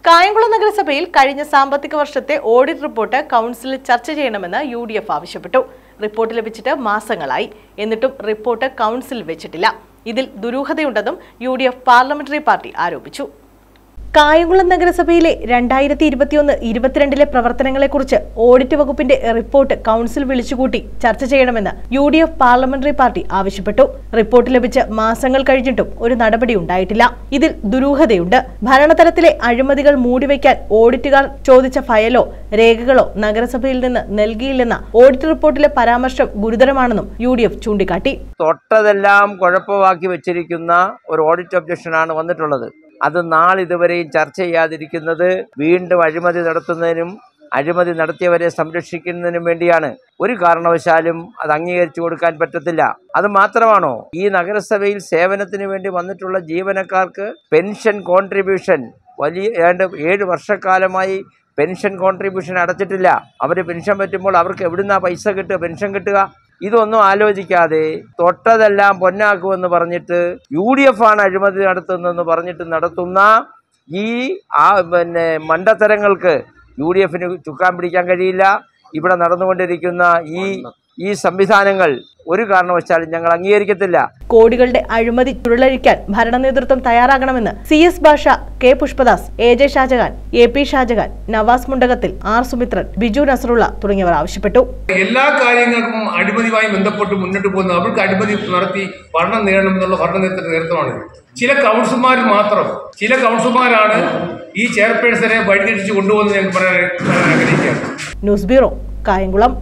കായംകുളം നഗരസഭയിൽ കഴിഞ്ഞ സാമ്പത്തിക വർഷത്തെ ഓഡിറ്റ് റിപ്പോർട്ട് കൗൺസിലിൽ ചർച്ച ചെയ്യണമെന്ന് യു ഡി എഫ് ആവശ്യപ്പെട്ടു റിപ്പോർട്ട് ലഭിച്ചിട്ട് മാസങ്ങളായി എന്നിട്ടും റിപ്പോർട്ട് കൗൺസിൽ വെച്ചിട്ടില്ല ഇതിൽ ദുരൂഹതയുണ്ടെന്നും U D F parliamentary party ആരോപിച്ചു കായംകുളം നഗരസഭയിലെ രണ്ടായിരത്തി ഇരുപത്തിയൊന്ന് ഇരുപത്തിരണ്ടിലെ പ്രവർത്തനങ്ങളെക്കുറിച്ച് ഓഡിറ്റ് വകുപ്പിന്റെ റിപ്പോർട്ട് കൗൺസിൽ വിളിച്ചുകൂട്ടി ചർച്ച ചെയ്യണമെന്ന് U D F parliamentary party ആവശ്യപ്പെട്ടു റിപ്പോർട്ട് ലഭിച്ച് മാസങ്ങൾ കഴിഞ്ഞിട്ടും ഒരു നടപടി ഉണ്ടായിട്ടില്ല ഇതിൽ ദുരൂഹതയുണ്ട് ഭരണതലത്തിലെ അഴിമതികൾ മൂടിവെക്കാൻ ഓഡിറ്റുകാർ ചോദിച്ച ഫയലോ രേഖകളോ നഗരസഭയിൽ നിന്ന് നൽകിയില്ലെന്ന ഓഡിറ്റ് റിപ്പോർട്ടിലെ പരാമർശം ഗുരുതരമാണെന്നും യു ഡി എഫ് ചൂണ്ടിക്കാട്ടി തൊട്ടതെല്ലാം കുഴപ്പമാക്കി വെച്ചിരിക്കുന്ന ഒരു ഓഡിറ്റ് ഒബ്ജക്ഷനാണ് വന്നിട്ടുള്ളത് അത് നാളിതുവരെയും ചർച്ച ചെയ്യാതിരിക്കുന്നത് വീണ്ടും അഴിമതി നടത്തുന്നതിനും അഴിമതി നടത്തിയവരെ സംരക്ഷിക്കുന്നതിനും വേണ്ടിയാണ് ഒരു കാരണവശാലും അത് അംഗീകരിച്ചു കൊടുക്കാൻ പറ്റത്തില്ല അത് മാത്രമാണോ ഈ നഗരസഭയിൽ സേവനത്തിന് വേണ്ടി വന്നിട്ടുള്ള ജീവനക്കാർക്ക് പെൻഷൻ കോൺട്രിബ്യൂഷൻ വലിയ ഏതാണ്ട് ഏഴ് വർഷക്കാലമായി പെൻഷൻ കോൺട്രിബ്യൂഷൻ അടച്ചിട്ടില്ല അവർ പെൻഷൻ പറ്റുമ്പോൾ അവർക്ക് എവിടുന്നാ പൈസ കിട്ടുക പെൻഷൻ കിട്ടുക ഇതൊന്നും ആലോചിക്കാതെ തൊട്ടതെല്ലാം പൊന്നാക്കുമെന്ന് പറഞ്ഞിട്ട് യു ഡി എഫ് ആണ് അഴിമതി നടത്തുന്നതെന്ന് പറഞ്ഞിട്ട് നടത്തുന്ന ഈ ആ പിന്നെ മണ്ടത്തരങ്ങൾക്ക് യു ഡി എഫിന് ചുക്കാൻ പിടിക്കാൻ കഴിയില്ല ഇവിടെ നടന്നുകൊണ്ടിരിക്കുന്ന ഈ ഈ സംവിധാനങ്ങൾ ഒരു കാരണവശാലും ഞങ്ങൾ അംഗീകരിക്കത്തില്ല കോടികളുടെ അഴിമതി ചുഴലഴിക്കാൻ ഭരണ നേതൃത്വം തയ്യാറാകണമെന്ന് C S Basha K Pushpadas A J Shajahan A P Shajahan Nawas മുണ്ടകത്തിൽ ആർ സുമിത്രൻ ബിജു നസറുള്ള തുടങ്ങിയവർ ആവശ്യപ്പെട്ടു എല്ലാ കാര്യങ്ങൾക്കും അഴിമതിയുമായി ബന്ധപ്പെട്ട് മുന്നോട്ട് പോകുന്ന അവർക്ക് അഴിമതി നടത്തി ഭരണം നേടണം എന്നുള്ള ഭരണനേതൃത്വ നേതൃത്വമാണ് ചില കൗൺസിലർമാർ മാത്രം ചില കൗൺസിലർമാരാണ് ഈ ചെയർപേഴ്സനെ വഴിതിരിച്ച് കൊണ്ടുപോകുന്നത് ഞങ്ങൾക്ക് പറയാൻ പറയാൻ ആഗ്രഹിക്കുകയാണ് ന്യൂസ് ബ്യൂറോ കായംകുളം